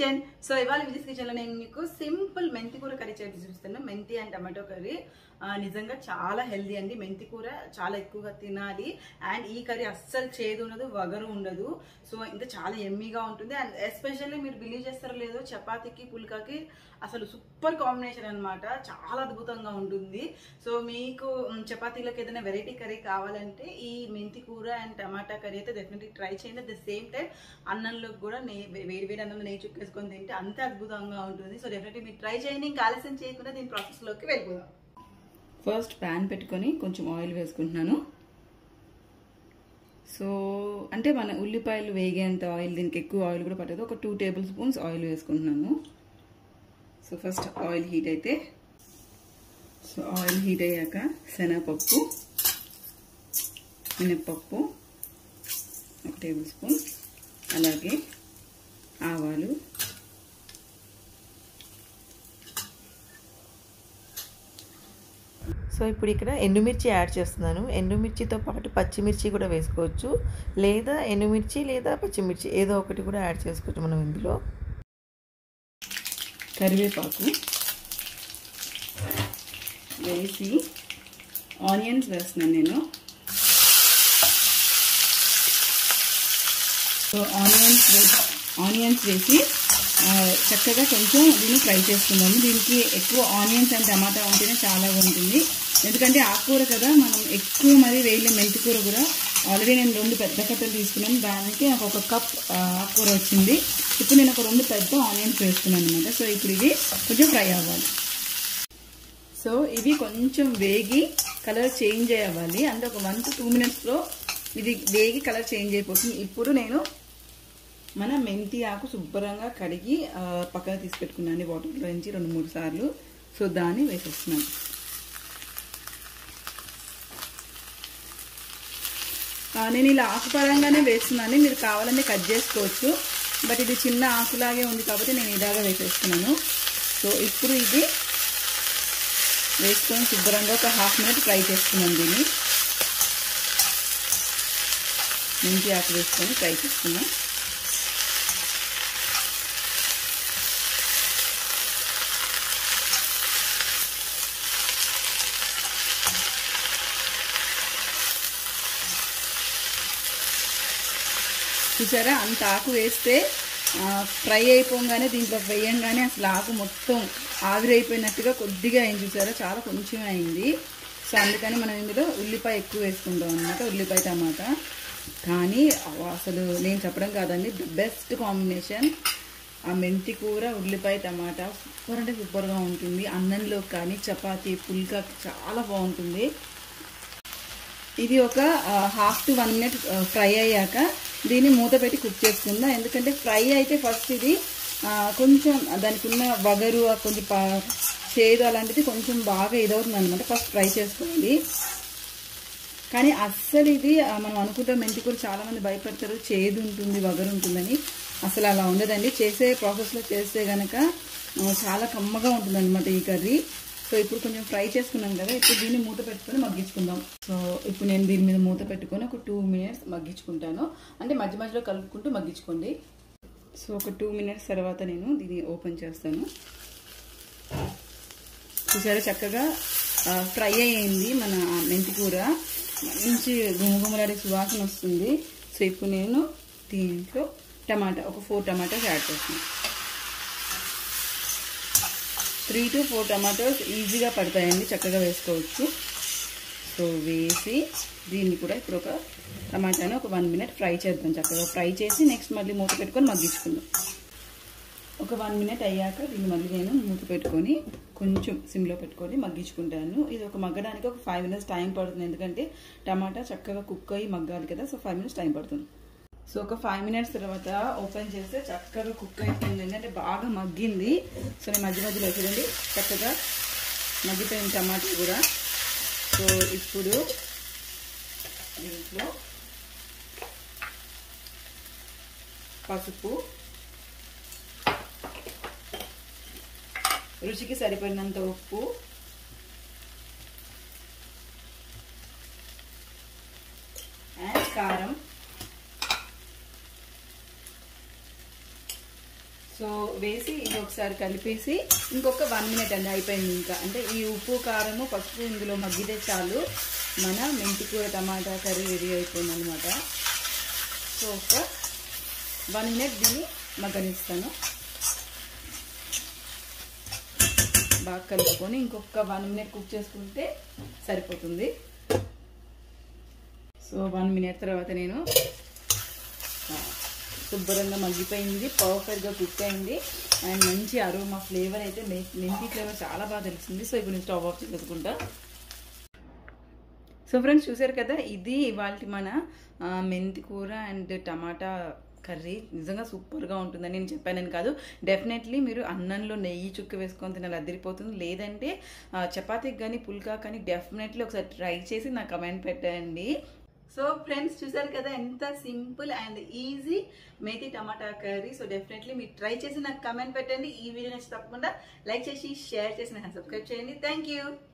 kitchen so ఇవాళ విజిస్ kitchen లో నేను మీకు సింపుల్ మెంతి కూర కర్రీ చేసి చూపిస్తాను మెంతి అండ్ టమాటో కర్రీ ఆ, నిజంగా చాలా హెల్దీ అండి మెంతి కూర చాలా ఎక్కువగా తినాలి అండ్ ఈ కర్రీ అస్సలు చేదు ఉండదు వగరు ఉండదు సో ఇంకా చాలా ఎమ్మీగా ఉంటుంది అండ్ ఎస్పెషల్లీ మీరు బిలీవ్ చేస్తారో లేదో చపాతీకి పుల్కాకి అసలు సూపర్ కాంబినేషన్ అన్నమాట చాలా అద్భుతంగా ఉంటుంది సో మీకు మ్, చపాతీలకు ఏదైనా వెరైటీ కర్రీ కావాలంటే ఈ మెంతి కూర అండ్ టమాటా కర్రీ అయితే డెఫినెట్లీ ట్రై చేయండి అట్ ద సేమ్ టైం అన్నంలోకి కూడా నెయ్యి వేడి వేడి అన్నంలో నెయ్యి చుక్కేసుకొని తింటే అంతే అద్భుతంగా ఉంటుంది సో డెఫినెట్లీ మీరు ట్రై చేయండి ఇంకా ఆలస్యం చేయకుండా దీని ప్రాసెస్లోకి వెళ్ళిపోదాం ఫస్ట్ ప్యాన్ పెట్టుకొని కొంచెం ఆయిల్ వేసుకుంటున్నాను సో అంటే మన ఉల్లిపాయలు వేగేంత ఆయిల్ దీనికి ఎక్కువ ఆయిల్ కూడా పట్టదు ఒక టూ టేబుల్ స్పూన్స్ ఆయిల్ వేసుకుంటున్నాను సో ఫస్ట్ ఆయిల్ హీట్ అయితే సో ఆయిల్ హీట్ అయ్యాక శనగపప్పు మినప్పప్పు ఒక టేబుల్ స్పూన్ అలాగే ఆవాలు సో ఇప్పుడు ఇక్కడ ఎండుమిర్చి యాడ్ చేస్తున్నాను ఎండుమిర్చితో పాటు పచ్చిమిర్చి కూడా వేసుకోవచ్చు లేదా ఎండుమిర్చి లేదా పచ్చిమిర్చి ఏదో ఒకటి కూడా యాడ్ చేసుకోవచ్చు మనం ఇందులో కరివేపాకు వేసి ఆనియన్స్ వేస్తున్నాను నేను సో ఆనియన్స్ వేసి ఆనియన్స్ వేసి ఆ, చక్కగా కొంచెం దీన్ని ఫ్రై చేసుకుందాము దీనికి ఎక్కువ ఆనియన్స్ అండ్ టమాటా ఉంటేనే చాలా బాగుంటుంది ఎందుకంటే ఆకుకూర కదా మనం ఎక్కువ మరి వేయలేం మెంతి కూర కూడా ఆల్రెడీ నేను రెండు పెద్ద కట్టలు తీసుకున్నాను దానికి నాకు ఒక కప్ ఆ, ఆకుకూర వచ్చింది ఇప్పుడు నేను ఒక రెండు పెద్ద ఆనియన్స్ వేస్తున్నాను అనమాట సో ఇప్పుడు ఇది కొంచెం ఫ్రై అవ్వాలి సో ఇవి కొంచెం వేగి కలర్ చేంజ్ అవ్వాలి అంటే ఒక వన్ టు టూ మినిట్స్లో ఇది వేగి కలర్ చేంజ్ అయిపోతుంది ఇప్పుడు నేను మన మెంతి ఆకు శుభ్రంగా కడిగి ఆ, పక్కన తీసి పెట్టుకున్నాను వాటర్లో నుంచి రెండు మూడు సార్లు సో దాన్ని వేసేస్తున్నాను ఆ, నేను ఇలా ఆకుపరంగానే వేస్తున్నాను మీరు కావాలంటే కట్ చేసుకోవచ్చు బట్ ఇది చిన్న ఆకులాగే ఉంది కాబట్టి నేను ఇలాగా వేసేస్తున్నాను సో ఇప్పుడు ఇది వేసుకొని శుభ్రంగా ఒక హాఫ్ మినిట్ ఫ్రై చేసుకున్నాను దీన్ని మెంతి ఆకు వేసుకొని ఫ్రై చేసుకున్నాం చూసారా అంత ఆకు వేస్తే ఆ, ఫ్రై అయిపోగానే దీంట్లో వేయంగానే అసలు ఆకు మొత్తం ఆవిరైపోయినట్టుగా కొద్దిగా అయింది చూసారా చాలా కొంచెం అయింది సో అందుకని మనం ఇందులో ఉల్లిపాయ ఎక్కువ వేసుకుంటాం అనమాట ఉల్లిపాయ టమాటా కానీ అవ- అసలు నేను చెప్పడం కాదండి ది బెస్ట్ కాంబినేషన్ ఆ మెంతి కూర ఉల్లిపాయ టమాటా సూపర్ అంటే సూపర్గా ఉంటుంది అన్నంలో కానీ చపాతీ పుల్కా చాలా బాగుంటుంది ఇది ఒక half to one minute fry అయ్యాక దీన్ని మూత పెట్టి కుక్ చేసుకుందాం ఎందుకంటే ఫ్రై అయితే ఫస్ట్ ఇది ఆ, కొంచెం దానికి ఉన్న వగరు ఆ కొంచెం పా- చేదు అలాంటిది కొంచెం బాగా ఇదవుతుంది అనమాట ఫస్ట్ ఫ్రై చేసుకోవాలి కానీ అస్సలు ఇది ఆ, మనం అనుకుంటాం మెంతి కూర చాలా మంది భయపడతారు చేదు ఉంటుంది వగరు ఉంటుందని అసలు అలా ఉండదండి చేసే ప్రాసెస్లో చేస్తే గనక ఆ, చాలా కమ్మగా ఉంటుంది అనమాట ఈ కర్రీ సో ఇప్పుడు కొంచెం ఫ్రై చేసుకున్నాం కదా ఇప్పుడు దీన్ని మూత పెట్టుకొని మగ్గించుకుందాం సో ఇప్పుడు నేను దీని మీద మూత పెట్టుకొని ఒక టూ మినిట్స్ మగ్గించుకుంటాను అంటే మధ్య మధ్యలో కలుపుకుంటూ మగ్గించుకోండి సో ఒక టూ మినిట్స్ తర్వాత నేను దీన్ని ఓపెన్ చేస్తాను చూసారా చక్కగా ఫ్రై అయ్యింది మన మెంతి కూర మంచి గుమగుమలాడే సువాసన వస్తుంది సో ఇప్పుడు నేను దీంట్లో టమాటా ఒక ఫోర్ టమాటాస్ యాడ్ చేస్తాను త్రీ టు ఫోర్ టమాటోస్ ఈజీగా పడతాయండి చక్కగా వేసుకోవచ్చు సో వేసి దీన్ని కూడా ఇప్పుడు ఒక టమాటాని ఒక వన్ మినిట్ ఫ్రై చేద్దాం చక్కగా ఫ్రై చేసి నెక్స్ట్ మళ్ళీ మూత పెట్టుకొని మగ్గించుకుందాం ఒక వన్ మినిట్ అయ్యాక దీన్ని మళ్ళీ నేను మూత పెట్టుకొని కొంచెం సిమ్లో పెట్టుకొని మగ్గించుకుంటాను ఇది ఒక మగ్గడానికి ఒక ఫైవ్ మినిట్స్ టైం పడుతుంది ఎందుకంటే టమాటా చక్కగా కుక్ అయ్యి మగ్గాలి కదా సో ఫైవ్ మినిట్స్ టైం పడుతుంది సో ఒక ఫైవ్ మినిట్స్ తర్వాత ఓపెన్ చేస్తే చక్కగా కుక్ అయిపోయింది అంటే బాగా మగ్గింది సో నేను మధ్య మధ్యలో చూడండి చక్కగా మగ్గిపోయిన టమాటా కూడా సో ఇప్పుడు దీంట్లో పసుపు రుచికి సరిపడినంత ఉప్పు అండ్ కారం సో వేసి ఇది ఒకసారి కలిపేసి ఇంకొక వన్ మినిట్ అండి అయిపోయింది ఇంకా అంటే ఈ ఉప్పు కారము పసుపు ఇందులో మగ్గితే చాలు మన మెంతికూర టమాటా కర్రీ రెడీ అయిపోయింది అనమాట సో ఒక వన్ మినిట్ దీన్ని మగ్గనిస్తాను బాగా కలుపుకొని ఇంకొక వన్ మినిట్ కుక్ చేసుకుంటే సరిపోతుంది సో వన్ మినిట్ తర్వాత నేను ఆ, శుభ్రంగా మగ్గిపోయింది పర్ఫెక్ట్గా కుక్ అయింది అండ్ మంచి అరోమా ఫ్లేవర్ అయితే మె- మెంతి ఫ్లేవర్ చాలా బాగా తెలిసింది సో ఇప్పుడు నేను స్టవ్ ఆఫ్ చేసుకుంటా సో ఫ్రెండ్స్ చూసారు కదా ఇది ఇవాళ మన ఆ, మెంతి కూర అండ్ టమాటా కర్రీ నిజంగా సూపర్గా ఉంటుందని నేను చెప్పానని కాదు డెఫినెట్లీ మీరు అన్నంలో నెయ్యి చుక్క వేసుకొని తినాలి అదిరిపోతుంది లేదంటే ఆ, చపాతీకి కానీ పుల్కా కానీ డెఫినెట్లీ ఒకసారి ట్రై చేసి నాకు కమెంట్ పెట్టండి సో ఫ్రెండ్స్ చూసారు కదా ఎంత సింపుల్ అండ్ ఈజీ మేతి టమాటా కర్రీ సో డెఫినెట్లీ మీరు ట్రై చేసి నాకు కమెంట్ పెట్టండి ఈ వీడియో నచ్చి తప్పకుండా లైక్ చేసి షేర్ చేసి నాకు సబ్స్క్రైబ్ చేయండి థ్యాంక్ యూ